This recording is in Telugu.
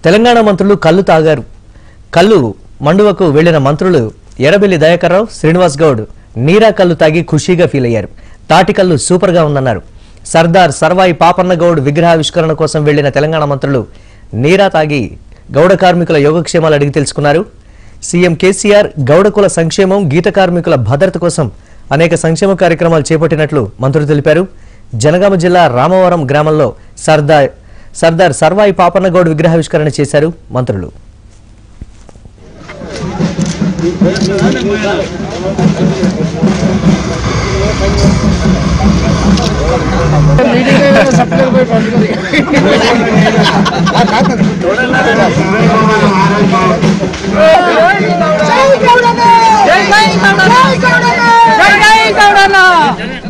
తెలంగాణ మంత్రులు కళ్ళు తాగారు కళ్ళు మండువకు వెళ్లిన మంత్రులు ఎర్రబెల్లి దయాకర్రావు శ్రీనివాస్ గౌడ్ నీరా కళ్ళు తాగి ఖుషీగా ఫీల్ అయ్యారు తాటి కళ్ళు సూపర్ గా ఉందన్నారు సర్దార్ సర్వాయి పాపన్న గౌడ్ విగ్రహావిష్కరణ కోసం వెళ్లిన తెలంగాణ మంత్రులు నీరా తాగి గౌడ కార్మికుల యోగక్షేమాలు అడిగి తెలుసుకున్నారు సీఎం కేసీఆర్ గౌడకుల సంక్షేమం గీత కార్మికుల భద్రత కోసం అనేక సంక్షేమ కార్యక్రమాలు చేపట్టినట్లు మంత్రులు తెలిపారు జనగామ జిల్లా రామవరం గ్రామంలో సర్దార్ సర్దార్ సర్వాయి పాపన్నగౌడ్ విగ్రహావిష్కరణ చేశారు మంత్రులు జై గౌడన్న జై గౌడన్న జై గౌడన్న